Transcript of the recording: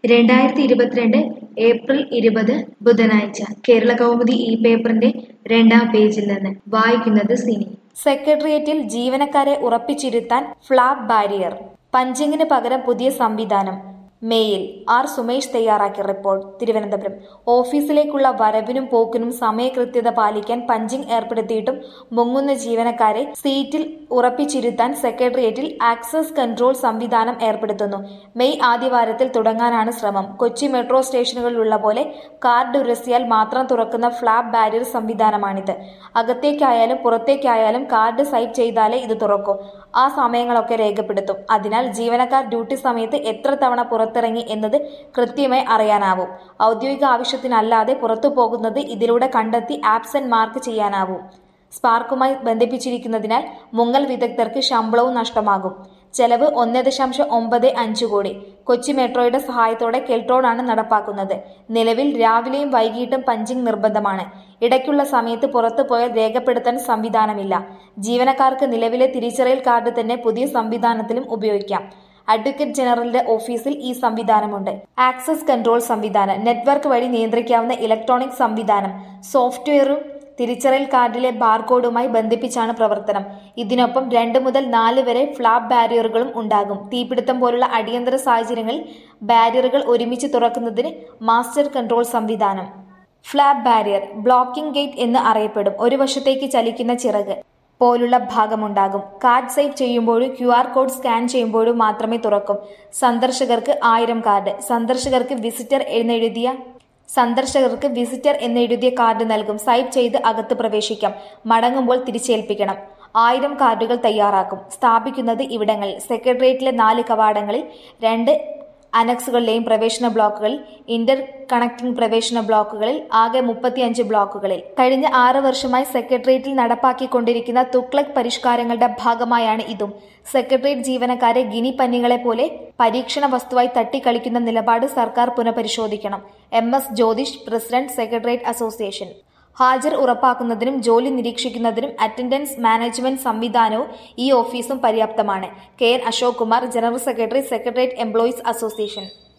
രണ്ടായിരത്തി ഇരുപത്തിരണ്ട് ഏപ്രിൽ ഇരുപത് ബുധനാഴ്ച കേരള കൗമുദി ഈ പേപ്പറിന്റെ രണ്ടാം പേജിൽ നിന്ന് വായിക്കുന്നത് സിനി സെക്രട്ടേറിയറ്റിൽ ജീവനക്കാരെ ഉറപ്പിച്ചിരുത്താൻ ഫ്ലാപ്പ് ബാരിയർ പഞ്ചിങ്ങിന് പകരം പുതിയ സംവിധാനം മെയിൽ ആർ സുമേഷ് തയ്യാറാക്കിയ റിപ്പോർട്ട് തിരുവനന്തപുരം ഓഫീസിലേക്കുള്ള വരവിനും പോക്കിനും സമയകൃത്യത പാലിക്കാൻ പഞ്ചിങ് ഏർപ്പെടുത്തിയിട്ടും മുങ്ങുന്ന ജീവനക്കാരെ സീറ്റിൽ ഉറപ്പിച്ചിരുത്താൻ സെക്രട്ടേറിയറ്റിൽ ആക്സസ് കൺട്രോൾ സംവിധാനം ഏർപ്പെടുത്തുന്നു മെയ് ആദ്യവാരത്തിൽ തുടങ്ങാനാണ് ശ്രമം കൊച്ചി മെട്രോ സ്റ്റേഷനുകളിലുള്ള പോലെ കാർഡ് ഉരസിയാൽ മാത്രം തുറക്കുന്ന ഫ്ലാപ്പ് ബാരിയർ സംവിധാനമാണിത് അകത്തേക്കായാലും പുറത്തേക്കായാലും കാർഡ് സ്വൈപ്പ് ചെയ്താലേ ഇത് തുറക്കൂ ആ സമയങ്ങളൊക്കെ രേഖപ്പെടുത്തും അതിനാൽ ജീവനക്കാർ ഡ്യൂട്ടി സമയത്ത് എത്ര തവണ പുറത്തിറങ്ങി എന്നത് കൃത്യമായി അറിയാനാവും ഔദ്യോഗിക ആവശ്യത്തിനല്ലാതെ പുറത്തു പോകുന്നത് ഇതിലൂടെ കണ്ടെത്തി ആബ്സെന്റ് മാർക്ക് ചെയ്യാനാവും സ്പാർക്കുമായി ബന്ധിപ്പിച്ചിരിക്കുന്നതിനാൽ മുങ്ങൽ വിദഗ്ധർക്ക് ശമ്പളവും നഷ്ടമാകും ചെലവ് ഒന്ന് ദശാംശം ഒമ്പത് അഞ്ച് കോടി കൊച്ചി മെട്രോയുടെ സഹായത്തോടെ കെൽട്രോണാണ് നടപ്പാക്കുന്നത് നിലവിൽ രാവിലെയും വൈകിട്ടും പഞ്ചിങ് നിർബന്ധമാണ് ഇടയ്ക്കുള്ള സമയത്ത് പുറത്തു പോയാൽ രേഖപ്പെടുത്താൻ സംവിധാനമില്ല ജീവനക്കാർക്ക് നിലവിലെ തിരിച്ചറിയൽ കാർഡ് തന്നെ പുതിയ സംവിധാനത്തിലും ഉപയോഗിക്കാം അഡ്വക്കേറ്റ് ജനറലിന്റെ ഓഫീസിൽ ഈ സംവിധാനമുണ്ട് ആക്സസ് കൺട്രോൾ സംവിധാനം നെറ്റ്വർക്ക് വഴി നിയന്ത്രിക്കാവുന്ന ഇലക്ട്രോണിക് സംവിധാനം സോഫ്റ്റ്വെയറും തിരിച്ചറിയൽ കാർഡിലെ ബാർകോഡുമായി ബന്ധിപ്പിച്ചാണ് പ്രവർത്തനം ഇതിനൊപ്പം രണ്ട് മുതൽ നാല് വരെ ഫ്ലാപ്പ് ബാരിയറുകളും ഉണ്ടാകും തീപിടുത്തം പോലുള്ള അടിയന്തര സാഹചര്യങ്ങളിൽ ബാരിയറുകൾ ഒരുമിച്ച് തുറക്കുന്നതിന് മാസ്റ്റർ കൺട്രോൾ സംവിധാനം ഫ്ലാപ്പ് ബാരിയർ ബ്ലോക്കിംഗ് ഗേറ്റ് എന്ന് അറിയപ്പെടും ഒരു വശത്തേക്ക് ചലിക്കുന്ന ചിറക് പോലുള്ള ഭാഗമുണ്ടാകും കാർഡ് സൈപ്പ് ചെയ്യുമ്പോഴും ക്യു ആർ കോഡ് സ്കാൻ ചെയ്യുമ്പോഴും മാത്രമേ തുറക്കും സന്ദർശകർക്ക് ആയിരം കാർഡ് സന്ദർശകർക്ക് വിസിറ്റർ എന്നെഴുതിയ സന്ദർശകർക്ക് വിസിറ്റർ എന്നെഴുതിയ കാർഡ് നൽകും സ്വൈപ്പ് ചെയ്ത് അകത്ത് പ്രവേശിക്കാം മടങ്ങുമ്പോൾ തിരിച്ചേൽപ്പിക്കണം ആയിരം കാർഡുകൾ തയ്യാറാക്കും സ്ഥാപിക്കുന്നത് ഇവിടങ്ങളിൽ സെക്രട്ടേറിയറ്റിലെ നാല് കവാടങ്ങളിൽ രണ്ട് അനക്സുകളിലെയും പ്രവേശന ബ്ലോക്കുകളിൽ ഇന്റർ കണക്ടിംഗ് പ്രവേശന ബ്ലോക്കുകളിൽ ആകെ മുപ്പത്തിയഞ്ച് ബ്ലോക്കുകളിൽ കഴിഞ്ഞ ആറ് വർഷമായി സെക്രട്ടേറിയറ്റിൽ നടപ്പാക്കിക്കൊണ്ടിരിക്കുന്ന തുക്ലക് പരിഷ്കാരങ്ങളുടെ ഭാഗമായാണ് ഇതും സെക്രട്ടേറിയറ്റ് ജീവനക്കാരെ ഗിനി പന്നികളെ പോലെ പരീക്ഷണ വസ്തുവായി തട്ടിക്കളിക്കുന്ന നിലപാട് സർക്കാർ പുനഃപരിശോധിക്കണം M S Jyothish president secretariat association ഹാജർ ഉറപ്പാക്കുന്നതിനും ജോലി നിരീക്ഷിക്കുന്നതിനും അറ്റൻഡൻസ് മാനേജ്മെന്റ് സംവിധാനവും ഈ ഓഫീസും പര്യാപ്തമാണ് K N Ashok Kumar general secretary secretariat employees association